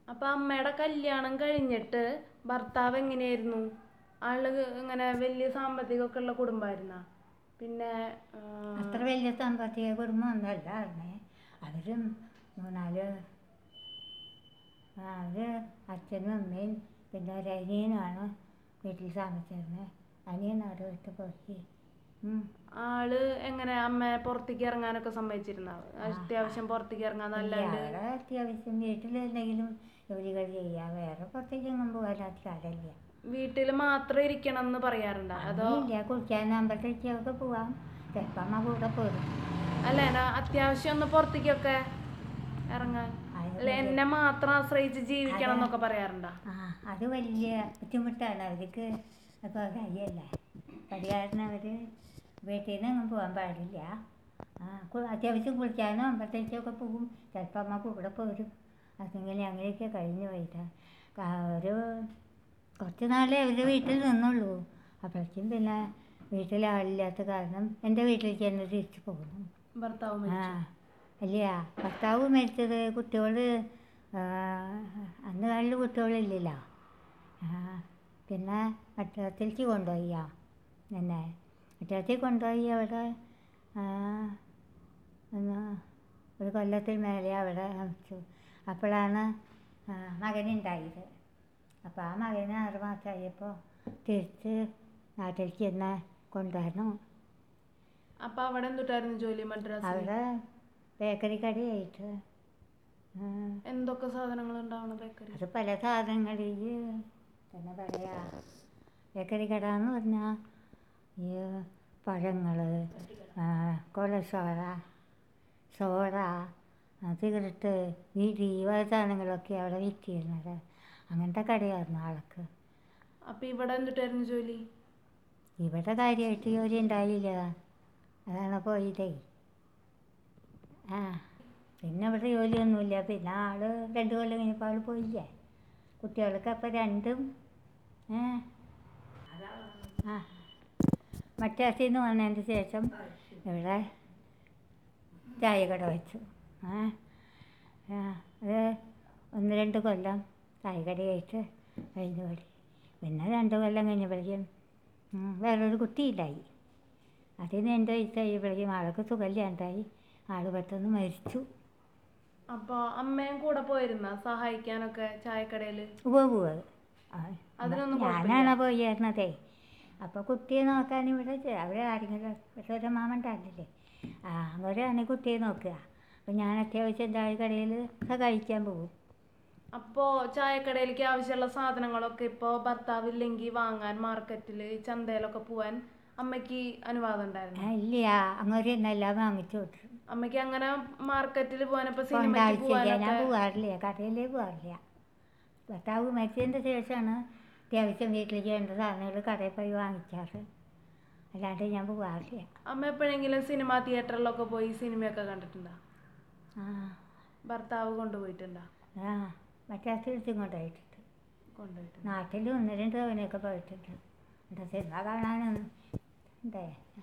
അപ്പൊ അമ്മയുടെ കല്യാണം കഴിഞ്ഞിട്ട് ഭർത്താവ് എങ്ങനെയായിരുന്നു ആള് ഇങ്ങനെ വലിയ സാമ്പത്തികമൊക്കെ ഉള്ള കുടുംബമായിരുന്ന പിന്നെ ആ, അത്ര വലിയ സാമ്പത്തിക കുടുംബം ഒന്നുമല്ല അവനെ അവരും മൂന്നാല് ആ, അവര് അച്ഛനും അമ്മയും പിന്നെ ഒരു അനിയനുമാണ് വീട്ടിൽ താമസിച്ചിരുന്നത് അനിയൻ അവിടെ വിട്ട് പോയി ഉം. ആള് എങ്ങനെ അമ്മ പുറത്തേക്ക് ഇറങ്ങാനൊക്കെ സമ്മതിച്ചിരുന്ന അത്യാവശ്യം പുറത്തേക്ക് ഇറങ്ങാൻ ഇല്ല, നല്ലാണ്ട് അവിടെ അത്യാവശ്യം വീട്ടിൽ എന്തെങ്കിലും ജോലികൾ ചെയ്യാം വേറെ പുറത്തേക്കൊന്നും പോകാനായിട്ട് കാര്യമില്ല വീട്ടിൽ മാത്രം ഇരിക്കണം എന്ന് പറയാറുണ്ടോ അതോ അങ്ങനെയില്ല കുളിക്കാനാകുമ്പോഴത്തേക്കൊക്കെ പോവാം ചിലപ്പോൾ അമ്മ കൂടെ പോരും അല്ല എന്നാ അത്യാവശ്യം ഒന്ന് പുറത്തേക്കൊക്കെ ഇറങ്ങാൻ അത് അല്ല എന്നെ മാത്രം ആശ്രയിച്ച് ജീവിക്കണം എന്നൊക്കെ പറയാറുണ്ടോ ആ അത് വലിയ ബുദ്ധിമുട്ടാണ് അവർക്ക് അപ്പോൾ കാര്യമല്ല അത് കാരണം അവർ വീട്ടിൽ നിന്ന് അങ്ങ് പോകാൻ പാടില്ല ആ കു- അത്യാവശ്യം കുളിക്കാനോ അമ്പത്തേക്കൊക്കെ പോകും ചിലപ്പോൾ അമ്മ കൂടെ പോരും അതിങ്ങനെ അങ്ങനെയൊക്കെ കഴിഞ്ഞു പോയിട്ടാ കാ- ഒരു കുറച്ച് നാളേ അവരുടെ വീട്ടിൽ നിന്നുള്ളൂ അപ്പോഴേക്കും പിന്നെ വീട്ടിൽ ആളില്ലാത്ത കാരണം എൻ്റെ വീട്ടിലേക്ക് തന്നെ തിരിച്ചു പോകുന്നു ഭർത്താവ് ആ മരിച്ചു അല്ല ഭർത്താവ് മരിച്ചത് കുട്ടികൾ അന്ന് കാലിൽ കുട്ടികളില്ലല്ലോ ആ പിന്നെ മറ്റത്തിലേക്ക് കൊണ്ടുപോയി എന്നെ മറ്റത്തിൽ കൊണ്ടുപോയി അവിടെ ആ, ഒന്ന് ഒരു കൊല്ലത്തിൽ മേലെ അവിടെ വെച്ചു അപ്പോഴാണ് ആ, മകനുണ്ടായത് അപ്പോൾ ആ മകന് ആറ് മാസമായപ്പോൾ തിരിച്ച് നാട്ടിലേക്ക് എന്നെ കൊണ്ടുവരണം അപ്പൊ അവിടെ എന്തുട്ടായിരുന്നു ജോലി മദ്രാസിൽ അവിടെ ബേക്കറി കടയായിട്ട് ആ, എന്തൊക്കെ സാധനങ്ങൾ ഉണ്ടാവണ ബേക്കറി അത് പല സാധനങ്ങളിൽ എന്താ പറയുക ബേക്കറി കട എന്ന് പറഞ്ഞാൽ ഈ പഴങ്ങൾ കൊളസോള സോഡ ആ, സിഗരറ്റ് വീടി വക സാധനങ്ങളൊക്കെ അവിടെ വിറ്റിരുന്നത് അങ്ങനത്തെ കടയായിരുന്നു ആൾക്ക് അപ്പൊ ഇവിടെ എന്തുട്ടായിരുന്നു ജോലി ഇവിടെ കാര്യമായിട്ട് ജോലി ഉണ്ടായില്ല അതാണ് പോയതേ ആ പിന്നെ ഇവിടെ ജോലിയൊന്നുമില്ല പിന്നെ ആള് രണ്ട് കൊല്ലം കഴിഞ്ഞപ്പോൾ ആൾ പോയില്ലേ കുട്ടികൾക്ക് അപ്പം രണ്ടും ഏ ആ മറ്റാസിൽ നിന്ന് വന്നതിന് ശേഷം ഇവിടെ ചായക്കട വെച്ചു ആ ആ, അത് ഒന്ന് രണ്ട് കൊല്ലം ചായക്കടയായിട്ട് കഴിഞ്ഞു പോയി പിന്നെ രണ്ട് കൊല്ലം കഴിഞ്ഞപ്പോഴേക്കും ഉം, വേറൊരു കുട്ടിയില്ലായി അതിന് എൻ്റെ വയസ്സായപ്പോഴേക്കും ആൾക്ക് സുഖമില്ലാണ്ടായി ആൾ പെട്ടെന്ന് മരിച്ചു അപ്പൊ അമ്മയും കൂടെ പോയിരുന്ന സഹായിക്കാനൊക്കെ ചായക്കടയില് ഉവ്വ് ഉവ്വ് ആ, അതിനൊന്നും ഞാനാണ് പോയിരുന്നതേ അപ്പോൾ കുട്ടിയെ നോക്കാൻ ഇവിടെ ചെ- അവിടെ ആരെങ്കിലും ഇവിടെ ഒരു മാമണ്ടായിരുന്നില്ലേ ആ അവരാണ് കുട്ടിയെ നോക്കുക അപ്പോൾ ഞാൻ അത്യാവശ്യം ചായക്കടയിൽ സഹായിക്കാൻ പോകും അപ്പോ ചായക്കടയിലേക്ക് ആവശ്യമുള്ള സാധനങ്ങളൊക്കെ ഇപ്പോ ഭർത്താവ് ഇല്ലെങ്കിൽ വാങ്ങാൻ മാർക്കറ്റില് ചന്തയിലൊക്കെ പോവാൻ അമ്മയ്ക്ക് അനുവാദം ഉണ്ടായിരുന്നു ആ, ഇല്ല അങ്ങനെ എന്നെല്ലാം വാങ്ങിച്ചു കൊടുത്തു അമ്മയ്ക്ക് അങ്ങനെ മാർക്കറ്റിൽ പോവാൻ ഇപ്പൊ കൊണ്ട് സിനിമയ്ക്ക് ആവശ്യമില്ല ഞാൻ പോവാനൊക്കെ പോകാറില്ല കടയിലേ പോകാറില്ല ഭർത്താവ് മരിച്ചതിൻ്റെ ശേഷമാണ് അത്യാവശ്യം വീട്ടിലേക്ക് വേണ്ട സാധനങ്ങൾ കടയിൽ പോയി വാങ്ങിക്കാറ് അല്ലാണ്ട് ഞാൻ പോകാറില്ല അമ്മ എപ്പോഴെങ്കിലും സിനിമ തിയേറ്ററിലൊക്കെ പോയി സിനിമയൊക്കെ കണ്ടിട്ടുണ്ടോ ആ ഭർത്താവ് കൊണ്ടുപോയിട്ടുണ്ടോ ആ മറ്റേ സ്ഥലത്തും കൊണ്ടുപോയിട്ടുണ്ട് കൊണ്ടുപോയിട്ടുണ്ട് നാട്ടിൽ ഒന്ന് രണ്ട് തവണയൊക്കെ പോയിട്ടുണ്ട് എൻ്റെ സിനിമ കാണാനൊന്നും ഉണ്ടേ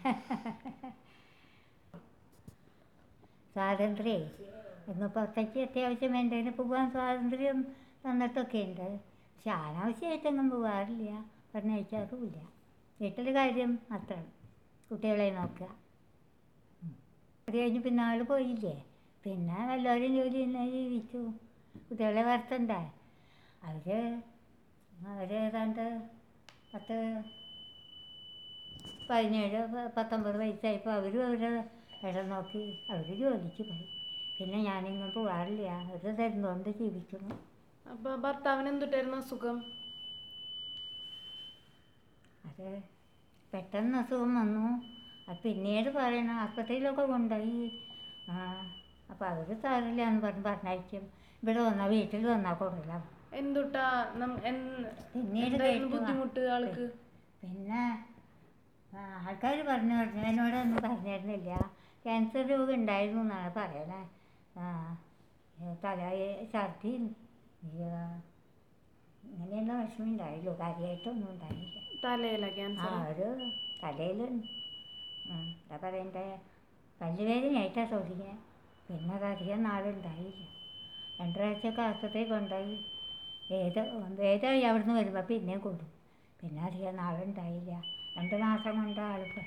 സ്വാതന്ത്ര്യമേ ഇന്ന് പുറത്തേക്ക് അത്യാവശ്യം വേണ്ടതിന് പോകാൻ സ്വാതന്ത്ര്യം തന്നിട്ടൊക്കെ ഉണ്ട് പക്ഷെ അനാവശ്യമായിട്ടൊന്നും പോകാറില്ല പറഞ്ഞയക്കാറുമില്ല വീട്ടിൽ കാര്യം മാത്രം കുട്ടികളെ നോക്കുക ഉം. അത് കഴിഞ്ഞ് പിന്നെ ആൾ പോയില്ലേ പിന്നെ എല്ലാവരും ജോലി തന്നെ ജീവിച്ചു കുട്ടികളെ വളർത്തണ്ടേ അവർ അവർ ഏതാണ്ട് പത്ത് പതിനേഴ് പ- പത്തൊമ്പത് വയസ്സായപ്പോൾ അവരും അവരെ ഇടം നോക്കി അവർ ജോലിക്ക് പോയി പിന്നെ ഞാനിങ്ങും പോകാറില്ല അവർ തരുന്നതുകൊണ്ട് ജീവിക്കുന്നു അപ്പൊ ഭർത്താവിന് എന്തുട്ടായിരുന്നു അസുഖം അത് പെട്ടെന്ന് അസുഖം വന്നു അത് പിന്നീട് പറയണം ആസ്പത്രിയിലൊക്കെ കൊണ്ടുപോയി ആ അപ്പോൾ അവർ സാറില്ല എന്ന് പറഞ്ഞ് പറഞ്ഞയക്കും ഇവിടെ വന്നാൽ വീട്ടിൽ വന്നാൽ കൊള്ളാം എന്തുട്ടാ നം- എൻ- പിന്നീട് എന്തായിരുന്നു കേട്ടു. ബുദ്ധിമുട്ട് ആൾക്ക് പിന്നെ ആൾക്കാർ പറഞ്ഞു പറഞ്ഞു എന്നോടൊന്നും പറഞ്ഞിരുന്നില്ല ക്യാൻസർ രോഗം ഉണ്ടായിരുന്നു എന്നാണ് പറയണേ ആ ഏ, തല ഏ, ഛർദിയും ഈ, ആ, ഇങ്ങനെയുള്ള വിഷമം ഉണ്ടായുള്ളൂ കാര്യമായിട്ടൊന്നും ഉണ്ടായില്ല തലയില ആ ക്യാൻസർ ഒരു തലയിൽ എന്താ പറയണ്ടേ പല്ലുവേദനയായിട്ടാണ് തുടങ്ങിയത് പിന്നെ അത് അധികം നാളുണ്ടായില്ല രണ്ടാഴ്ചയൊക്കെ ആശുപത്രിയിൽ കൊണ്ടുപോയി ഏത് ഏതായി അവിടുന്ന് വരുമ്പോൾ പിന്നെയും കൂടും പിന്നെ അധികം നാളുണ്ടായില്ല രണ്ട് മാസം കൊണ്ട് ആളിപ്പോൾ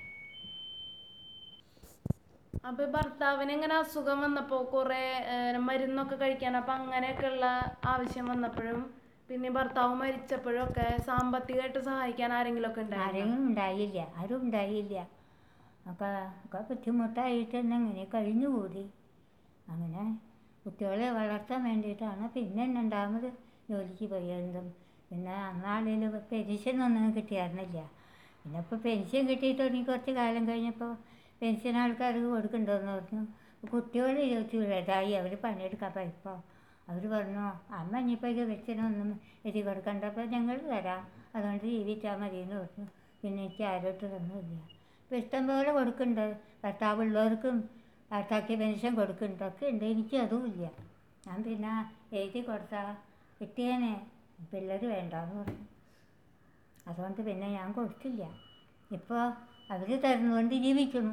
അപ്പൊ ഈ ഭർത്താവിന് ഇങ്ങനെ അസുഖം വന്നപ്പോ കുറെ മരുന്നൊക്കെ കഴിക്കാൻ അപ്പൊ അങ്ങനെയൊക്കെയുള്ള ആവശ്യം വന്നപ്പോഴും പിന്നെ ഭർത്താവ് മരിച്ചപ്പോഴും ഒക്കെ സാമ്പത്തികമായിട്ട് സഹായിക്കാൻ ആരെങ്കിലും ഒക്കെ ഉണ്ടായിരുന്നു ആരെങ്കിലും ഉണ്ടായില്ല ആരും ഉണ്ടായില്ല ഒക്കെ ഒക്കെ ബുദ്ധിമുട്ടായിട്ട് തന്നെ ഇങ്ങനെ കഴിഞ്ഞുകൂടി അങ്ങനെ കുട്ടികളെ വളർത്താൻ വേണ്ടിയിട്ടാണ് പിന്നെ രണ്ടാമത് ജോലിക്ക് പോയതും പിന്നെ അന്നാളിൽ പെൻഷനൊന്നും കിട്ടിയായിരുന്നില്ല പിന്നെ ഇപ്പോൾ പെൻഷൻ കിട്ടി തുടങ്ങി കുറച്ച് കാലം കഴിഞ്ഞപ്പോൾ പെൻഷൻ ആൾക്കാർക്ക് കൊടുക്കണ്ടെന്ന് പറഞ്ഞു കുട്ടികൾ ചോദിച്ചു വലുതായി അവർ പണിയെടുക്കാൻ പോയപ്പോൾ അവർ പറഞ്ഞു അമ്മ ഇനിയിപ്പോൾ ഇത് വെച്ചിനൊന്നും എഴുതി കൊടുക്കണ്ടപ്പോൾ ഞങ്ങൾ തരാം അതുകൊണ്ട് ജീവിച്ചാൽ മതി എന്ന് പറഞ്ഞു പിന്നെ എനിക്ക് ആരോട്ട് തന്നില്ല ഇപ്പം ഇഷ്ടം പോലെ കൊടുക്കുന്നുണ്ട് ഭർത്താവുള്ളവർക്കും ഭർത്താക്ക് പെൻഷൻ കൊടുക്കുന്നുണ്ട് ഒക്കെ ഉണ്ട് എനിക്ക് അതുമില്ല ഞാൻ പിന്നെ എഴുതി കൊടുത്താൽ കിട്ടിയേനെ പിള്ളേർ വേണ്ടാന്ന് പറഞ്ഞു അതുകൊണ്ട് പിന്നെ ഞാൻ കൊടുത്തില്ല ഇപ്പോൾ അവർ തരുന്നതുകൊണ്ട് ജീവിക്കുന്നു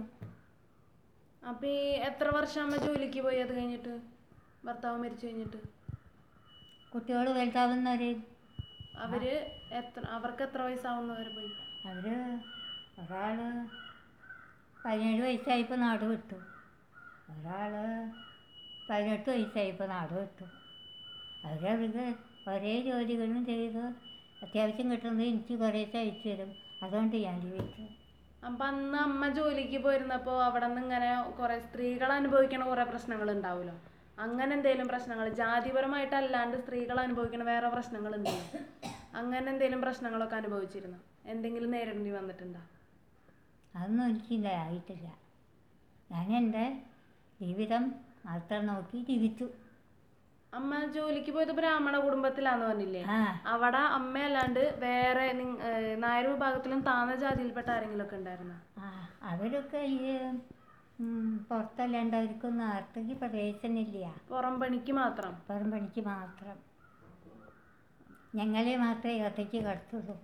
അപ്പൊ ഈ എത്ര വർഷം അമ്മ ജോലിക്ക് പോയി അത് കഴിഞ്ഞിട്ട് ഭർത്താവ് മരിച്ചു കഴിഞ്ഞിട്ട് കുട്ടികൾ വലുതാവുന്നവരെ അവര് എത്ര അവർക്ക് എത്ര വയസ്സാവുന്നവരെ പോയി അവർ ഒരാൾ പതിനേഴ് വയസ്സായപ്പോൾ നാട് വിട്ടു ഒരാൾ പതിനെട്ട് വയസ്സായപ്പോൾ നാട് വിട്ടു അവരവർക്ക് ഒരേ ജോലികളും ചെയ്ത് അത്യാവശ്യം കിട്ടുന്നത് എനിക്ക് കുറേശ്ശെ അയച്ചു തരും അതുകൊണ്ട് ഞാൻ ജീവിച്ചു അപ്പൊ അന്ന് അമ്മ ജോലിക്ക് പോയിരുന്നപ്പോ അവിടെ നിന്ന് ഇങ്ങനെ കുറെ സ്ത്രീകൾ അനുഭവിക്കണ കുറെ പ്രശ്നങ്ങൾ ഉണ്ടാവുമല്ലോ അങ്ങനെ എന്തെങ്കിലും പ്രശ്നങ്ങൾ ജാതിപരമായിട്ടല്ലാണ്ട് സ്ത്രീകൾ അനുഭവിക്കണ വേറെ പ്രശ്നങ്ങൾ ഉണ്ടല്ലോ അങ്ങനെ എന്തെങ്കിലും പ്രശ്നങ്ങളൊക്കെ അനുഭവിച്ചിരുന്നു എന്തെങ്കിലും നേരിടേണ്ടി വന്നിട്ടുണ്ടോ അതൊന്നും എനിക്കില്ല ആയിട്ടില്ല ഞാൻ എൻ്റെ ജീവിതം മാത്രം നോക്കി ജീവിച്ചു അമ്മ ജോലിക്ക് പോയത് ബ്രാഹ്മണ കുടുംബത്തിലാന്ന് പറഞ്ഞില്ലേ ആ അവിടെ അമ്മയല്ലാണ്ട് വേറെ നിങ്- ഏഹ് നായർ വിഭാഗത്തിലും താന്ന ജാതിയിൽപ്പെട്ട ആരെങ്കിലും ഒക്കെ ഉണ്ടായിരുന്നോ ആ അവരൊക്കെ ഈ ഉം, പുറത്തല്ലാണ്ട് അവർക്കൊന്നും അകത്തേക്ക് പ്രവേശനമില്ല പുറം പണിക്ക് മാത്രം പുറം പണിക്ക് മാത്രം ഞങ്ങളെ മാത്രമേ അകത്തേക്ക് കടത്തുള്ളൂ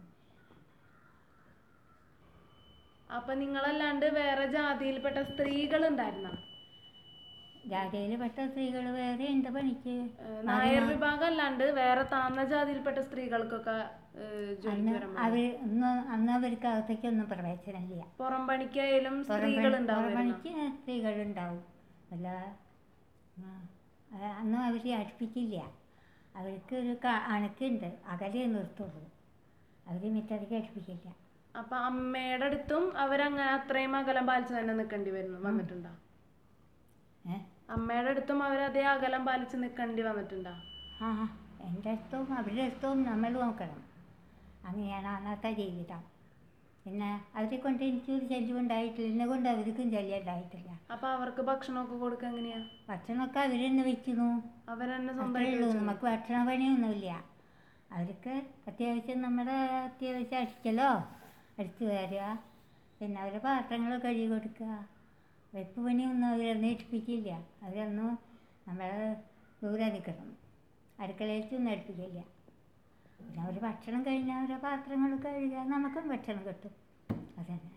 അപ്പൊ നിങ്ങളല്ലാണ്ട് വേറെ ജാതിയിൽപ്പെട്ട സ്ത്രീകൾ ഉണ്ടായിരുന്നോ ജാതിയിൽ പെട്ട സ്ത്രീകൾ വേറെ ഉണ്ട് പണിക്ക് ഏഹ് നായർ വിഭാഗം അല്ലാണ്ട് വേറെ താന്ന ജാതിയിൽപ്പെട്ട സ്ത്രീകൾക്കൊക്കെ ഏഹ് ജോലിക്ക് അന്ന് വരാൻ പറ്റും. അവർ അന്ന് അന്ന് അവർക്ക് അകത്തേക്കൊന്നും പ്രവേശനമില്ല പുറം പണിക്കായാലും പുറം സ്ത്രീകൾ പണി- പുറം ഉണ്ടാവുമായിരുന്നു പണിക്ക് സ്ത്രീകളുണ്ടാവും അല്ല ആ, അത് അന്ന് അവർ അടുപ്പിക്കില്ല അവർക്ക് ഒരു ക- അണക്കുണ്ട് അകലെ നിർത്തുള്ളൂ അവർ മിറ്റത്തേക്ക് അടുപ്പിക്കില്ല അപ്പൊ അമ്മയുടെ അടുത്തും അവരങ്ങനെ അത്രയും അകലം പാലിച്ച് തന്നെ നിൽക്കേണ്ടി വരുന്നു വന്നിട്ടുണ്ടോ ഏ അമ്മയുടെ അടുത്തും അവർ അതേ അകലം പാലിച്ച് നിൽക്കേണ്ടി വന്നിട്ടുണ്ടോ ആ എൻ്റെ അടുത്തും അവരുടെ അടുത്തും നമ്മൾ നോക്കണം അങ്ങനെയാണ് അന്നത്തെ ജീവിതം പിന്നെ അവരെ കൊണ്ട് എനിക്കൊരു ശല്യം ഉണ്ടായിട്ടില്ല എന്നെ കൊണ്ട് അവർക്കും ശല്യം ഉണ്ടായിട്ടില്ല അപ്പൊ അവർക്ക് ഭക്ഷണമൊക്കെ കൊടുക്കുക എങ്ങനെയാ ഭക്ഷണമൊക്കെ അവർ തന്നെ വെക്കുന്നു അവരെന്നെ അത്രേ സ്വന്തമായിട്ട് ഉള്ളൂ വെച്ചോ? നമുക്ക് ഭക്ഷണ പണിയൊന്നുമില്ല അവർക്ക് അത്യാവശ്യം നമ്മുടെ അത്യാവശ്യം അടിക്കലോ അടിച്ചു തരിക പിന്നെ അവരുടെ പാത്രങ്ങൾ കഴുകി കൊടുക്കുക വെപ്പ് പണിയൊന്നും അവരൊന്നും ഏൽപ്പിക്കില്ല അവരൊന്നും നമ്മൾ ദൂരെ നിൽക്കണം അടുക്കളയിലേക്കൊന്നും ഏൽപ്പിക്കില്ല പിന്നെ അവർ ഭക്ഷണം കഴിഞ്ഞാൽ അവരുടെ പാത്രങ്ങൾ കഴുകുക നമുക്കും ഭക്ഷണം കിട്ടും അതന്നെ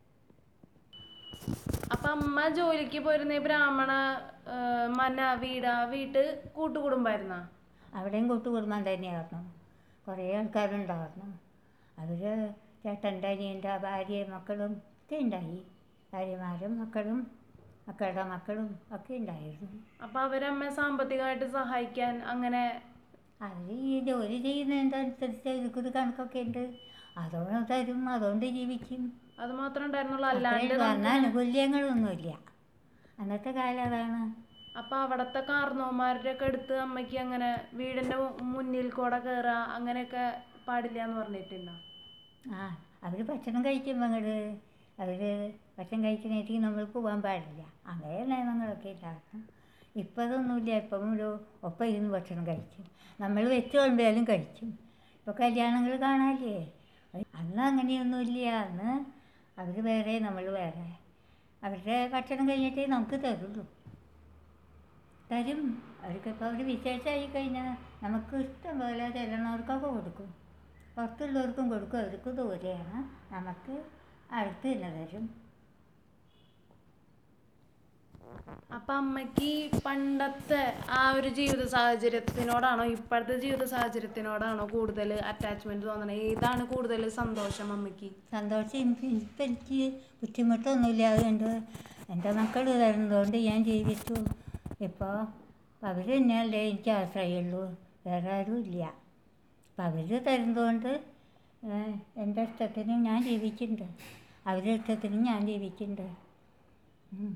അപ്പൊ അമ്മ ജോലിക്ക് പോയിരുന്ന ഈ ബ്രാഹ്മണ ഏഹ് മന വീട് ആ വീട്ട് കൂട്ടുകുടുംബായിരുന്നാ അവിടെയും കൂട്ടുകുടുംബം തന്നെയായിരുന്നു കുറേ ആൾക്കാരുണ്ടായിരുന്നു അവർ ചേട്ടൻ്റെ അനിയൻ്റെ ഭാര്യയും മക്കളും ഒക്കെ ഉണ്ടായി ഭാര്യമാരും മക്കളും മക്കളുടെ മക്കളും ഒക്കെ ഉണ്ടായിരുന്നു അപ്പൊ അവരമ്മ സാമ്പത്തികമായിട്ട് സഹായിക്കാൻ അങ്ങനെ അവർ ഈ ജോലി ചെയ്യുന്നതിനനുസരിച്ച് അവർക്കൊരു കണക്കൊക്കെ ഉണ്ട് അതുകൊണ്ട് തരും അതുകൊണ്ട് ജീവിക്കും അത് മാത്രമേ ഉണ്ടായിരുന്നുള്ളൂ അത്രേ അല്ലാണ്ട് ഉള്ളൂ. അന്ന് നമുക്ക് ആനുകൂല്യങ്ങളൊന്നുമില്ല അന്നത്തെ കാലം അതാണ് അപ്പൊ അവിടത്തെ കാർന്നോമാരുടെ ഒക്കെ അടുത്ത് അമ്മയ്ക്ക് അങ്ങനെ വീടിന്റെ മു- മുന്നിൽ കൂടെ കയറുക അങ്ങനെയൊക്കെ പാടില്ല എന്ന് പറഞ്ഞിട്ടുണ്ടോ ആ അവർ ഭക്ഷണം കഴിക്കുമ്പോൾ അങ്ങോട്ട് അവർ ഭക്ഷണം കഴിക്കുന്നേക്ക് നമ്മൾ പോകാൻ പാടില്ല അങ്ങനെ നിയമങ്ങളൊക്കെ ഉണ്ടായിരുന്നു ഇപ്പം അതൊന്നുമില്ല ഇപ്പം ഒരു ഒപ്പം ഇരുന്ന് ഭക്ഷണം കഴിക്കും നമ്മൾ വെച്ച് കൊണ്ടുപോയാലും കഴിക്കും ഇപ്പോൾ കല്യാണങ്ങൾ കാണാല്ലേ അന്ന് അങ്ങനെയൊന്നുമില്ല അന്ന് അവർ വേറെ നമ്മൾ വേറെ അവരുടെ ഭക്ഷണം കഴിഞ്ഞിട്ടേ നമുക്ക് തരുള്ളൂ തരും അവർക്കിപ്പോൾ അവർ വിശേഷമായി കഴിഞ്ഞാൽ നമുക്ക് ഇഷ്ടം പോലെ ചെല്ലണവർക്കൊക്കെ കൊടുക്കും പുറത്തുള്ളവർക്കും കൊടുക്കും അവർക്ക് ദൂരെയാണ് നമുക്ക് അടുത്ത് തന്നെ തരും അപ്പൊ അമ്മയ്ക്ക് പണ്ടത്തെ ആ ഒരു ജീവിത സാഹചര്യത്തിനോടാണോ ഇപ്പോഴത്തെ ജീവിത സാഹചര്യത്തിനോടാണോ കൂടുതൽ അറ്റാച്ച്മെന്റ് തോന്നണത് ഏതാണ് കൂടുതൽ സന്തോഷം അമ്മയ്ക്ക് സന്തോഷം എനിക്ക് ഇപ്പം എനിക്ക് ബുദ്ധിമുട്ടൊന്നുമില്ല അതുകൊണ്ട് എൻ്റെ മക്കൾ തരുന്നതുകൊണ്ട് ഞാൻ ജീവിച്ചു ഇപ്പോൾ അവർ തന്നെയല്ലേ എനിക്ക് ആശ്രയമുള്ളൂ വേറെ ആരും ഇല്ല അപ്പം അവർ തരുന്നതുകൊണ്ട് ഏഹ്, എൻ്റെ ഇഷ്ടത്തിന് ഞാൻ ജീവിക്കുന്നുണ്ട് അവരുടെ ഇഷ്ടത്തിന് ഞാൻ ജീവിക്കുന്നുണ്ട് ഉം.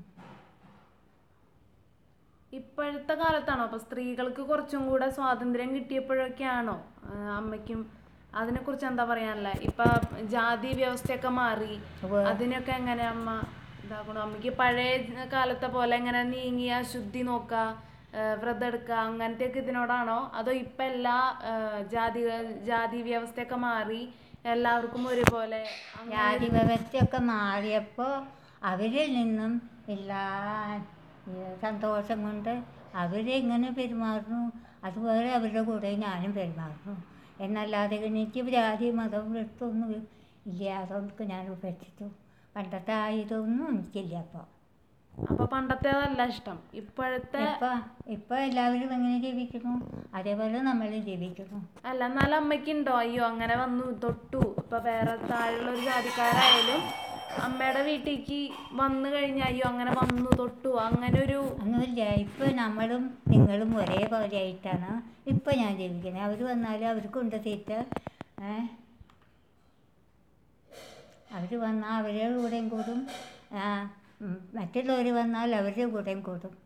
ഇപ്പോഴത്തെ കാലത്താണോ അപ്പൊ സ്ത്രീകൾക്ക് കുറച്ചും കൂടെ സ്വാതന്ത്ര്യം കിട്ടിയപ്പോഴൊക്കെയാണോ ആ, അമ്മയ്ക്കും അതിനെക്കുറിച്ച് എന്താ പറയാനല്ലേ ഇപ്പൊ ജാതി വ്യവസ്ഥയൊക്കെ മാറി ഉവ്വ്. അതിനൊക്കെ എങ്ങനെ അമ്മ ഇതാക്കണു അമ്മയ്ക്ക് പഴയ കാലത്തെ പോലെ എങ്ങനെ നീങ്ങിയ ശുദ്ധി നോക്കുക വ്രതം എടുക്കുക അങ്ങനത്തെ ഒക്കെ ഇതിനോടാണോ അതോ ഇപ്പൊ എല്ലാ ആ, ജാതി ജാതി വ്യവസ്ഥയൊക്കെ മാറി എല്ലാവർക്കും ഒരുപോലെ അങ്ങനെ ജാതി വ്യവസ്ഥയൊക്കെ മാറിയപ്പോൾ അവരിൽ നിന്നും എല്ലാ ഏഹ്, സന്തോഷം കൊണ്ട് അവരെങ്ങനെ പെരുമാറുന്നു അതുപോലെ അവരുടെ കൂടെ ഞാനും പെരുമാറുന്നു എന്നല്ലാതെ എനിക്ക് ജാതി മതം എടുത്തൊന്നും ഇല്ല അതൊക്കെ ഞാൻ ഉപേക്ഷിച്ചു പണ്ടത്തെ ആ ഇതൊന്നും എനിക്കില്ല അപ്പോൾ അപ്പൊ പണ്ടത്തേതല്ല ഇഷ്ടം ഇപ്പോഴത്തെ ഇപ്പം ഇപ്പം എല്ലാവരും എങ്ങനെ ജീവിക്കുന്നു അതേപോലെ നമ്മളും ജീവിക്കുന്നു അല്ല എന്നാലും അമ്മയ്ക്കുണ്ടോ അയ്യോ അങ്ങനെ വന്നു തൊട്ടു ഇപ്പൊ വേറെ താഴെയുള്ള ഒരു ജാതിക്കാരായാലും അമ്മയുടെ വീട്ടിലേക്ക് വന്നു കഴിഞ്ഞ അയ്യോ അങ്ങനെ വന്നു തൊട്ടു അങ്ങനെ ഒരു ഒന്നുമില്ല ഇപ്പം നമ്മളും നിങ്ങളും ഒരേപോലെ ആയിട്ടാണ് ഇപ്പം ഞാൻ ജീവിക്കുന്നത് അവർ വന്നാൽ അവർക്കുണ്ട് തീറ്റ ഏ അവർ വന്നാൽ അവരുടെ കൂടെയും കൂടും ആ, ഉം, മറ്റുള്ളവർ വന്നാൽ അവരുടെ കൂടെയും കൂടും